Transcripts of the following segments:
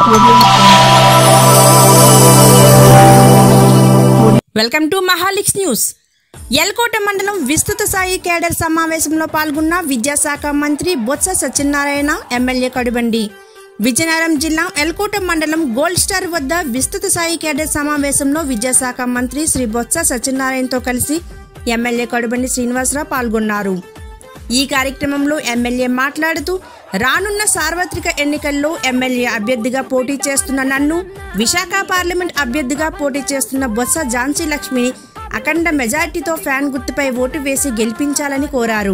welcome to మహాలిక్స్ news Elkota మండలం విస్తృత స్థాయి కేడర్ సమావేశంలో పాల్గొన్న విద్యాశాఖ మంత్రి బొత్స సత్యనారాయణ ఎమ్మెల్యే కడుబండి విజయనగరం జిల్లా ఎల్కోట మండలం గోల్డ్ స్టార్ వద్ద విస్తృత స్థాయి కేడర్ సమావేశంలో విద్యాశాఖ మంత్రి శ్రీ బొత్స సత్యనారాయణతో కలిసి ఎమ్మెల్యే కడుబండి శ్రీనివాసరావు పాల్గొన్నారు ఈ కార్యక్రమంలో ఎమ్మెల్యే మాట్లాడుతూ రానున్న సార్వత్రిక ఎన్నికల్లో ఎమ్మెల్యే అభ్యర్థిగా పోటీ చేస్తున్న నన్ను విశాఖ పార్లమెంట్ అభ్యర్థిగా పోటీ చేస్తున్న బొత్స ఝాన్సీ లక్ష్మిని అఖండ మెజార్టీతో ఫ్యాన్ గుర్తుపై ఓటు వేసి గెలిపించాలని కోరారు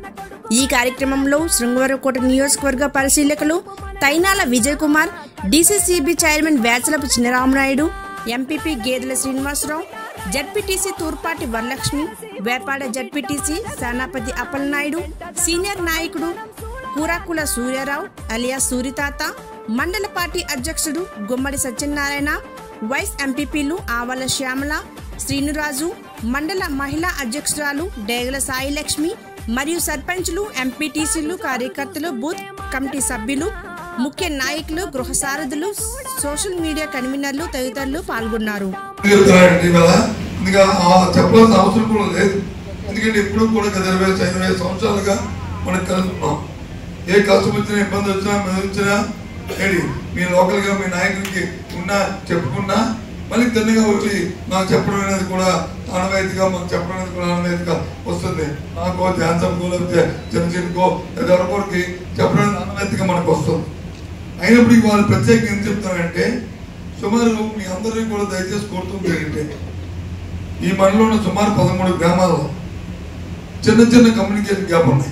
ఈ కార్యక్రమంలో శృంగవరకోట నియోజకవర్గ పరిశీలకులు Tainala Vijay Kumar DCCB chairman Vechalapu Chinnaramanaidu MPP Gedela Srinivasarao ZPTC Turpati Varalakshmi Vepada ZPTC Senapati Appalanaidu senior నాయకుడు కూరాకుల సూర్యారావు అలియా సూరితాత మండల పార్టీ అధ్యక్షుడు గుమ్మడి సత్యనారాయణ వైస్ ఎంపీపీలు ఆవల శ్యామల శ్రీనురాజు మండల మహిళా అధ్యక్షురాలు డేగల సాయిలక్ష్మి మరియు సర్పంచ్లు ఎంపీటీసీలు కార్యకర్తలు బూత్ కమిటీ సభ్యులు ముఖ్య నాయకులు గృహ సారథులు సోషల్ మీడియా కన్వీనర్లు తదితరులు పాల్గొన్నారు చెప్తున్నారండి ఇవాళ ఇంకా ఆ చెప్పాల్సిన అవసరం కూడా లేదు ఎందుకంటే ఎప్పుడు కూడా గత ఇరవై ఇరవై సంవత్సరాలుగా మనం కలుస్తున్నాం ఏ కష్టం వచ్చినా ఇబ్బంది వచ్చినా మీద వచ్చినా ఏంటి మీ లోకల్గా మీ నాయకుడికి ఉన్నా చెప్పుకున్నా మళ్ళీ తిన్నగా వచ్చి నాకు చెప్పడం అనేది కూడా ఆనవాయితీగా మాకు చెప్పడం అనేది కూడా ఆనవాయితీగా వస్తుంది నాకో ధ్యాన్సంకో లేకపోతే జనసేనకో లేదా ఎవరికొరికి చెప్పడం అనేది ఆనవాయితీగా మనకు వస్తుంది అయినప్పటికీ వాళ్ళు ప్రత్యేకంగా ఏం చెప్తారంటే సుమారు మీ అందరినీ కూడా దయచేసి కోరుతుంది ఏంటంటే ఈ మండలంలో ఉన్న సుమారు పదమూడు గ్రామాల్లో చిన్న చిన్న కమ్యూనికేషన్ గ్యాప్ ఉన్నాయి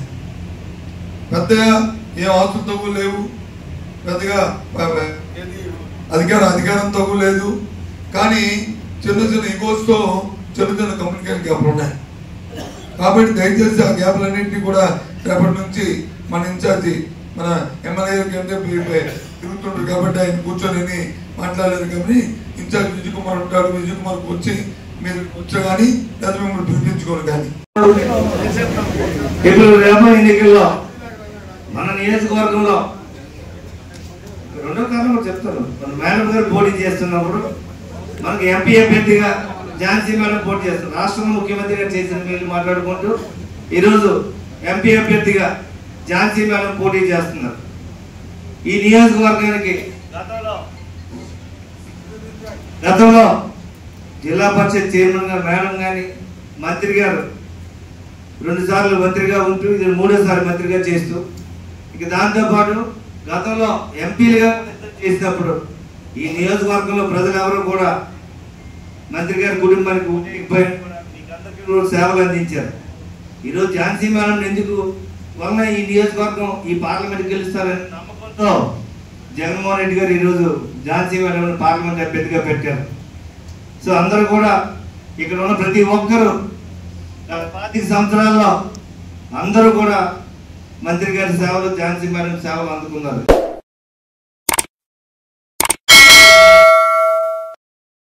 పెద్దగా ఏం ఆస్తులు తగ్గు లేవు పెద్దగా ప- ప- ఏది అధికార అధికారం తగ్గు లేదు కానీ చిన్న చిన్న ఈగోస్తో చిన్న చిన్న కమ్యూనికేషన్ గ్యాప్లు ఉన్నాయి కాబట్టి దయచేసి ఆ గ్యాప్లన్నింటినీ కూడా రేపటి నుంచి మన ఇన్ఛార్జి మన ఎమ్మెల్యే కంటే తిరుగుతుంటారు కాబట్టి ఆయన కూర్చొని మాట్లాడలేదు కానీ ఇన్ఛార్జ్ విజయ్ కుమార్ ఉంటాడు విజయ్ కుమార్కి వచ్చి మీరు వచ్చా కానీ లేదా మిమ్మల్ని పిలిపించుకోరు కానీ ఇప్పుడు రేపు ఎన్నికల్లో మన నియోజకవర్గంలో రెండో కారణం కూడా చెప్తాను మన మేడం గారు పోటీ చేస్తున్నప్పుడు మనకి ఎంపీ అభ్యర్థిగా ఝాన్సీ మేడం పోటీ చేస్తున్నారు రాష్ట్రంలో ముఖ్యమంత్రి గారు చేసిన వీళ్ళు మాట్లాడుకుంటూ ఈరోజు ఎంపీ అభ్యర్థిగా ఝాన్సీ మేడం పోటీ చేస్తున్నారు ఈ నియోజకవర్గానికి గతంలో గతంలో జిల్లా పరిషత్ చైర్మన్ గారు మేడం కానీ మంత్రి గారు రెండు సార్లు మంత్రిగా ఉంటూ ఇది మూడోసారి మంత్రిగా చేస్తూ ఇక దాంతోపాటు గతంలో ఎంపీలుగా చేసినప్పుడు ఈ నియోజకవర్గంలో ప్రజలు ఎవరు కూడా మంత్రి గారి కుటుంబానికి ఉండకపోయినా కూడా మీకు అందరికీ కూడా సేవలు అందించారు ఈరోజు ఝాన్సీ మేడం ఎందుకు వలన ఈ నియోజకవర్గం ఈ పార్లమెంట్ గెలుస్తారని నమ్మకంతో జగన్మోహన్ రెడ్డి గారు ఈరోజు ఝాన్సీ మేడం పార్లమెంట్ అభ్యర్థిగా పెట్టారు సో అందరూ కూడా ఇక్కడ ఉన్న ప్రతి ఒక్కరూ గత పాతిక సంవత్సరాల్లో అందరూ కూడా మంత్రి గారి సేవలు ఝాన్సీ మేడం సేవలు అందుకున్నారు